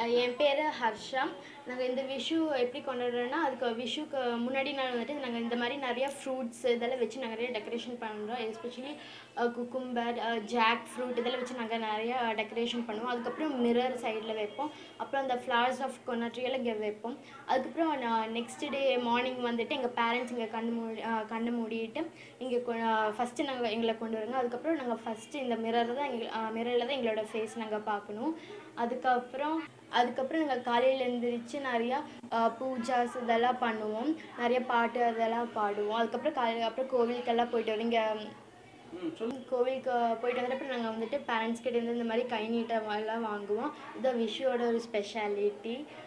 அஹ் என் பேர் ஹர்ஷா நாங்கள் இந்த விஷு எப்படி கொண்டாடுறோன்னா அதுக்கு விஷுக்கு முன்னாடி நாள் வந்துட்டு நாங்கள் இந்த மாதிரி நிறைய ஃப்ரூட்ஸ் இதெல்லாம் வச்சு நாங்கள் நிறைய டெக்கரேஷன் பண்ணுறோம் எஸ்பெஷலி குக்கும்பர் ஜாக் ஃப்ரூட் இதெல்லாம் வச்சு நாங்கள் நிறைய டெக்கரேஷன் பண்ணுவோம் அதுக்கப்புறம் மிரர் சைடில் வைப்போம் அப்புறம் அந்த ஃப்ளவர்ஸ் ஆஃப் கொண்டாட்ரியெல்லாம் இங்கே வைப்போம் அதுக்கப்புறம் நெக்ஸ்ட் டே மார்னிங் வந்துட்டு எங்கள் பேரண்ட்ஸ் இங்கே கண்ணு மூடி அஹ் கண்ணு மூடிட்டு இங்கே ஃபஸ்ட்டு நாங்கள் எங்களை கொண்டு வருங்க அதுக்கப்புறம் நாங்கள் ஃபஸ்ட்டு இந்த மிரர் தான் எங்கள் மிரரில் தான் எங்களோட ஃபேஸ் நாங்கள் பார்க்கணும் அதுக்கப்புறம் அதுக்கப்புறம் நாங்கள் காலையில் எழுந்திரிச்சு நிறையா அஹ், பூஜாஸ் இதெல்லாம் பண்ணுவோம் நிறைய பாட்டு அதெல்லாம் பாடுவோம் அதுக்கப்புறம் காலையில் அப்புறம் கோவிலுக்கெல்லாம் போயிட்டு வரோம் இங்கே கோவிலுக்கு போயிட்டு வந்தப்பறம் நாங்கள் வந்துட்டு பேரண்ட்ஸ் கிட்ட இருந்து இந்த மாதிரி கை நீட்டம் எல்லாம் வாங்குவோம் இதுதான் விஷுவோட ஒரு ஸ்பெஷாலிட்டி